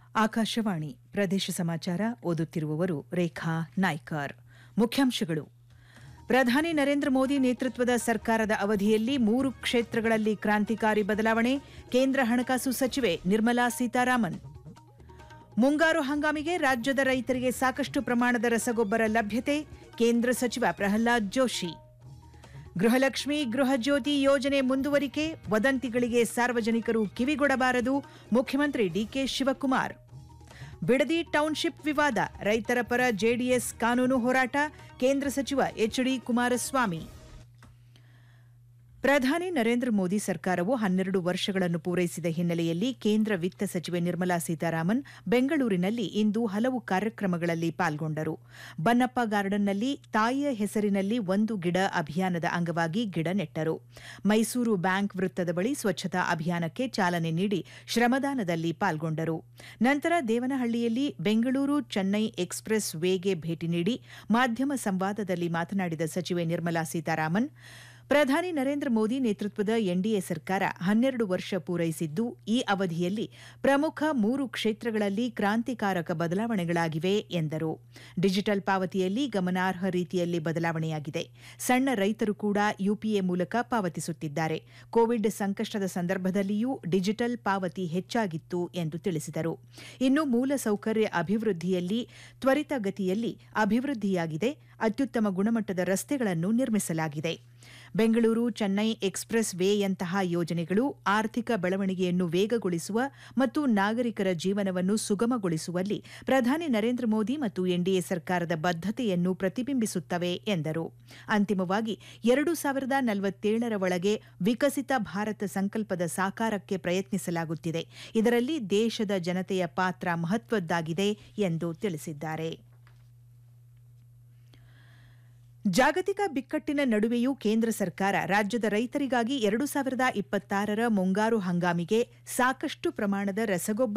ಆಕಾಶವಾಣಿ ಪ್ರದೇಶ ಸಮಾಚಾರ ಓದುತ್ತಿರುವವರು ರೇಖಾ ನಾಯ್ಕರ್ ಮುಖ್ಯಾಂಶಗಳು ಪ್ರಧಾನಿ ನರೇಂದ್ರ ಮೋದಿ ನೇತೃತ್ವದ ಸರ್ಕಾರದ ಅವಧಿಯಲ್ಲಿ ಮೂರು ಕ್ಷೇತ್ರಗಳಲ್ಲಿ ಕ್ರಾಂತಿಕಾರಿ ಬದಲಾವಣೆ ಕೇಂದ್ರ ಹಣಕಾಸು ಸಚಿವೆ ನಿರ್ಮಲಾ ಸೀತಾರಾಮನ್ ಮುಂಗಾರು ಹಂಗಾಮಿಗೆ ರಾಜ್ಯದ ರೈತರಿಗೆ ಸಾಕಷ್ಟು ಪ್ರಮಾಣದ ರಸಗೊಬ್ಬರ ಲಭ್ಯತೆ ಕೇಂದ್ರ ಸಚಿವ ಪ್ರಹ್ಲಾದ್ ಜೋಶಿ ಗೃಹಲಕ್ಷ್ಮಿ ಗೃಹಜ್ಯೋತಿ ಯೋಜನೆ ಮುಂದುವರಿಕೆ ವದಂತಿಗಳಿಗೆ ಸಾರ್ವಜನಿಕರು ಕಿವಿಗೊಡಬಾರದು ಮುಖ್ಯಮಂತ್ರಿ ಡಿಕೆ ಶಿವಕುಮಾರ್ ಬಿಡದಿ ಟೌನ್ಶಿಪ್ ವಿವಾದ ರೈತರ ಪರ ಜೆಡಿಎಸ್ ಕಾನೂನು ಹೋರಾಟ ಕೇಂದ್ರ ಸಚಿವ ಎಚ್ಡಿ ಕುಮಾರಸ್ವಾಮಿ ಪ್ರಧಾನಿ ನರೇಂದ್ರ ಮೋದಿ ಸರ್ಕಾರವು ಹನ್ನೆರಡು ವರ್ಷಗಳನ್ನು ಪೂರೈಸಿದ ಹಿನ್ನೆಲೆಯಲ್ಲಿ ಕೇಂದ್ರ ವಿತ್ತ ಸಚಿವೆ ನಿರ್ಮಲಾ ಸೀತಾರಾಮನ್ ಬೆಂಗಳೂರಿನಲ್ಲಿ ಇಂದು ಹಲವು ಕಾರ್ಯಕ್ರಮಗಳಲ್ಲಿ ಪಾಲ್ಗೊಂಡರು ಬನ್ನಪ್ಪ ಗಾರ್ಡನ್ನಲ್ಲಿ ತಾಯಿಯ ಹೆಸರಿನಲ್ಲಿ ಒಂದು ಗಿಡ ಅಭಿಯಾನದ ಅಂಗವಾಗಿ ಗಿಡ ನೆಟ್ಟರು ಮೈಸೂರು ಬ್ಯಾಂಕ್ ವೃತ್ತದ ಬಳಿ ಸ್ವಚ್ಛತಾ ಅಭಿಯಾನಕ್ಕೆ ಚಾಲನೆ ನೀಡಿ ಶ್ರಮದಾನದಲ್ಲಿ ಪಾಲ್ಗೊಂಡರು ನಂತರ ದೇವನಹಳ್ಳಿಯಲ್ಲಿ ಬೆಂಗಳೂರು ಚೆನ್ನೈ ಎಕ್ಸ್ಪ್ರೆಸ್ ವೇಗೆ ಭೇಟಿ ನೀಡಿ ಮಾಧ್ಯಮ ಸಂವಾದದಲ್ಲಿ ಮಾತನಾಡಿದ ಸಚಿವೆ ನಿರ್ಮಲಾ ಸೀತಾರಾಮನ್ ಪ್ರಧಾನಿ ನರೇಂದ್ರ ಮೋದಿ ನೇತೃತ್ವದ ಎನ್ಡಿಎ ಸರ್ಕಾರ ಹನ್ನೆರಡು ವರ್ಷ ಪೂರೈಸಿದ್ದು ಈ ಅವಧಿಯಲ್ಲಿ ಪ್ರಮುಖ ಮೂರು ಕ್ಷೇತ್ರಗಳಲ್ಲಿ ಕ್ರಾಂತಿಕಾರಕ ಬದಲಾವಣೆಗಳಾಗಿವೆ ಎಂದರು ಡಿಜಿಟಲ್ ಪಾವತಿಯಲ್ಲಿ ಗಮನಾರ್ಹ ರೀತಿಯಲ್ಲಿ ಬದಲಾವಣೆಯಾಗಿದೆ ಸಣ್ಣ ರೈತರು ಕೂಡ ಯುಪಿಎ ಮೂಲಕ ಪಾವತಿಸುತ್ತಿದ್ದಾರೆ ಕೋವಿಡ್ ಸಂಕಷ್ಟದ ಸಂದರ್ಭದಲ್ಲಿಯೂ ಡಿಜಿಟಲ್ ಪಾವತಿ ಹೆಚ್ಚಾಗಿತ್ತು ಎಂದು ತಿಳಿಸಿದರು ಇನ್ನು ಮೂಲಸೌಕರ್ಯ ಅಭಿವೃದ್ಧಿಯಲ್ಲಿ ತ್ವರಿತಗತಿಯಲ್ಲಿ ಅಭಿವೃದ್ಧಿಯಾಗಿದೆ ಅತ್ಯುತ್ತಮ ಗುಣಮಟ್ಟದ ರಸ್ತೆಗಳನ್ನು ನಿರ್ಮಿಸಲಾಗಿದೆ ಬೆಂಗಳೂರು ಚೆನ್ನೈ ಎಕ್ಸ್ಪ್ರೆಸ್ ವೇಯಂತಹ ಯೋಜನೆಗಳು ಆರ್ಥಿಕ ಬೆಳವಣಿಗೆಯನ್ನು ವೇಗಗೊಳಿಸುವ ಮತ್ತು ನಾಗರಿಕರ ಜೀವನವನ್ನು ಸುಗಮಗೊಳಿಸುವಲ್ಲಿ ಪ್ರಧಾನಿ ನರೇಂದ್ರ ಮೋದಿ ಮತ್ತು ಎನ್ಡಿಎ ಸರ್ಕಾರದ ಬದ್ಧತೆಯನ್ನು ಪ್ರತಿಬಿಂಬಿಸುತ್ತವೆ ಎಂದರು ಅಂತಿಮವಾಗಿ ಎರಡು ಸಾವಿರದ ನಲವತ್ತೇಳರ ಒಳಗೆ ವಿಕಸಿತ ಭಾರತ ಸಂಕಲ್ಪದ ಸಾಕಾರಕ್ಕೆ ಪ್ರಯತ್ನಿಸಲಾಗುತ್ತಿದೆ ಇದರಲ್ಲಿ ದೇಶದ ಜನತೆಯ ಪಾತ್ರ ಮಹತ್ವದ್ದಾಗಿದೆ ಎಂದು ತಿಳಿಸಿದ್ದಾರೆ ಜಾಗತಿಕ ಬಿಕ್ಕಟ್ಟಿನ ನಡುವೆಯೂ ಕೇಂದ್ರ ಸರ್ಕಾರ ರಾಜ್ಯದ ರೈತರಿಗಾಗಿ ಎರಡು ಸಾವಿರದ ಇಪ್ಪತ್ತಾರರ ಮುಂಗಾರು ಹಂಗಾಮಿಗೆ ಸಾಕಷ್ಟು ಪ್ರಮಾಣದ ರಸಗೊಬ್ಬರ